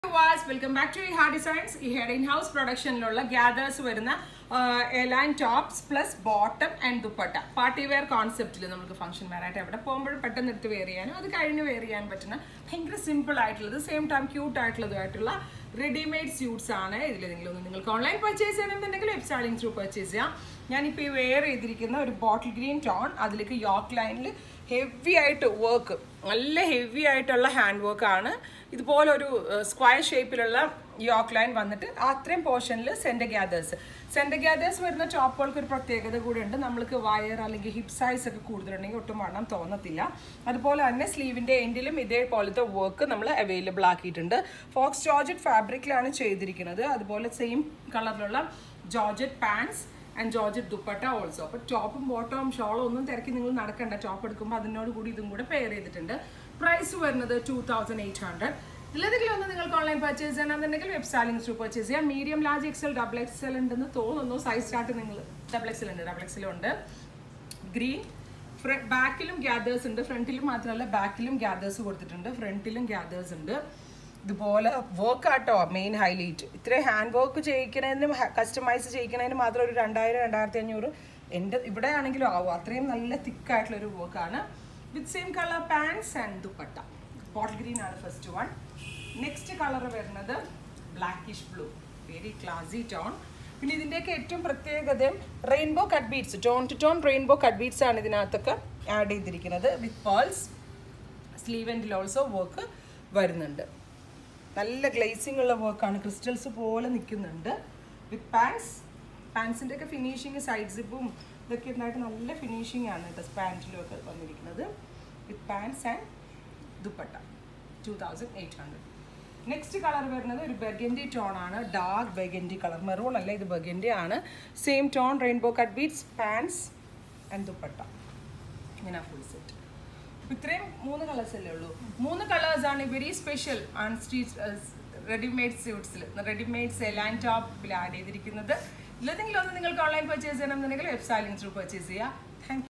was welcome back to hard designs ഈ head in house പ്രൊഡക്ഷനിലുള്ള gathers വരുന്ന A line tops plus bottom and dupatta party wear കോൺസെപ്റ്റിൽ നമുക്ക് function wear ആയിട്ട് എവിടെ പോകുമ്പോഴും പെട്ടെന്ന് എടുത്ത് വെയർ ചെയ്യാനും അത് കഴിഞ്ഞ് വെയർ ചെയ്യാൻ പറ്റുന്ന ഭയങ്കര സിമ്പിൾ ആയിട്ടുള്ളത് സെയിം ടൈം ക്യൂട്ട് ആയിട്ടുള്ളതുമായിട്ടുള്ള റെഡിമെയ്ഡ് സ്യൂട്ട്സ് ആണ് ഇതിൽ നിങ്ങളൊന്ന് നിങ്ങൾക്ക് ഓൺലൈൻ പർച്ചേസ് ചെയ്യണമെന്നുണ്ടെങ്കിൽ വെബ്സൈറ്റിംഗ് ത്രൂ പർച്ചേസ് ചെയ്യാം ഞാനിപ്പോൾ ഈ വെയർ ചെയ്തിരിക്കുന്ന ഒരു ബോട്ടിൽ ഗ്രീൻ ടോൺ അതിലേക്ക് യോക്ക് ലൈനിൽ ഹെവി ആയിട്ട് വർക്ക് നല്ല ഹെവി ആയിട്ടുള്ള ഹാൻഡ് വർക്ക് ആണ് ഇതുപോലെ ഒരു സ്ക്വയർ ഷേപ്പിലുള്ള യോക്ക് ലൈൻ വന്നിട്ട് അത്രയും പോർഷനിൽ സെൻറ്റർ ഗ്യാദേഴ്സ് സെൻറ്റർ ഗ്യാദേഴ്സ് വരുന്ന ടോപ്പുകൾക്ക് ഒരു പ്രത്യേകത കൂടെ ഉണ്ട് നമ്മൾക്ക് വയർ അല്ലെങ്കിൽ ഹിപ്പ് സൈസ് ഒക്കെ കൂടുതലുണ്ടെങ്കിൽ ഒട്ടും വണ്ണം തോന്നത്തില്ല അതുപോലെ തന്നെ സ്ലീവിൻ്റെ എൻഡിലും ഇതേപോലത്തെ വർക്ക് നമ്മൾ അവൈലബിൾ ആക്കിയിട്ടുണ്ട് ഫോക്സ് ജോർജറ്റ് ഫാബ്രിക്കിലാണ് ചെയ്തിരിക്കുന്നത് അതുപോലെ സെയിം കളറിലുള്ള georgette pants and georgette dupatta also അപ്പോൾ ടോപ്പും ബോട്ടവും ഷോളും ഒന്നും തിരക്കി നിങ്ങൾ നടക്കണ്ട ടോപ്പ് എടുക്കുമ്പോൾ അതിനോട് കൂടി ഇതും കൂടെ പെയർ ചെയ്തിട്ടുണ്ട് പ്രൈസ് വരുന്നത് ടു തൗസൻഡ് എയ്റ്റ് ഹൺഡ്രഡ് ഇതിലേതെങ്കിലും ഒന്ന് നിങ്ങൾക്ക് ഓൺലൈൻ പർച്ചേസ് ചെയ്യണമെന്നുണ്ടെങ്കിൽ വെബ്സൈറ്റിംഗ് ത്രൂ പർച്ചേസ് ചെയ്യാം medium large XL double XL ഉണ്ടെന്ന് തോന്നുന്നു സൈസ് ചാർട്ട് നിങ്ങൾ ഡബിൾ എക്സൽ ഉണ്ട് ഡബിൾ എക്സൽ ഉണ്ട് ഗ്രീൻ ബാക്കിലും ഗ്യാദേഴ്സ് ഉണ്ട് ഫ്രണ്ടിലും മാത്രമല്ല ബാക്കിലും ഗ്യാദേഴ്സ് കൊടുത്തിട്ടുണ്ട് ഫ്രണ്ടിലും ഗ്യാദേഴ്സ് ഉണ്ട് ഇതുപോലെ വർക്ക് ആട്ടോ മെയിൻ ഹൈലൈറ്റ് ഇത്രയും ഹാൻഡ് വർക്ക് ചെയ്യിക്കുന്നതിനും കസ്റ്റമൈസ് ചെയ്യിക്കുന്നതിന് മാത്രം ഒരു രണ്ടായിരം രണ്ടായിരത്തി അഞ്ഞൂറ് എൻ്റെ ഇവിടെ ആണെങ്കിലും ആവും അത്രയും നല്ല തിക്കായിട്ടുള്ള ഒരു വർക്കാണ് with same colour pants and dupatta bottle green ആണ് ഫസ്റ്റ് വൺ നെക്സ്റ്റ് കളർ വരുന്നത് blackish blue very classy tone പിന്നെ ഇതിൻ്റെയൊക്കെ ഏറ്റവും പ്രത്യേകതയും rainbow cut beads tone to tone rainbow cut beads ആണ് ഇതിനകത്തൊക്കെ ആഡ് ചെയ്തിരിക്കുന്നത് വിത്ത് പേൾസ് സ്ലീവ് ആൻഡിൽ ഓൾസോ വർക്ക് വരുന്നുണ്ട് നല്ല ഗ്ലേസിംഗ് ഉള്ള വർക്കാണ് ക്രിസ്റ്റൽസ് പോലെ നിൽക്കുന്നുണ്ട് വിത്ത് പാൻസ് പാൻസിൻ്റെ ഒക്കെ ഫിനിഷിങ് സൈഡ് സിപ്പും ഇതൊക്കെ ഉണ്ടായിട്ട് നല്ല ഫിനിഷിംഗ് ആണ് കേട്ടോ പാൻറ്റിലും ഒക്കെ വന്നിരിക്കുന്നത് with pants and dupatta two thousand eight hundred next colour വരുന്നത് ഒരു ബെഗൻഡി ടോൺ ആണ് ഡാർക്ക് ബെഗൻഡി കളർ മെറൂൺ അല്ല ഇത് ബെഗൻഡി ആണ് same tone rainbow cut beads pants and dupatta ഇങ്ങനെ ഫുൾ സെറ്റ് ഇത്രയും മൂന്ന് കളേഴ്സ് അല്ലേ ഉള്ളൂ മൂന്ന് കളേഴ്സ് ആണ് വെരി സ്പെഷ്യൽ ആൺ സ്ട്രീറ്റ് റെഡിമെയ്ഡ് സ്യൂട്ട്സിൽ റെഡിമെയ്ഡ് സെലാൻ ടോപ്പിൽ ആഡ് ചെയ്തിരിക്കുന്നത് ഇല്ലെങ്കിലും ഒന്ന് നിങ്ങൾക്ക് ഓൺലൈൻ പർച്ചേസ് ചെയ്യണമെന്നുണ്ടെങ്കിൽ വെബ്സൈറ്റിംഗ് ത്രൂ പർച്ചേസ് ചെയ്യുക താങ്ക്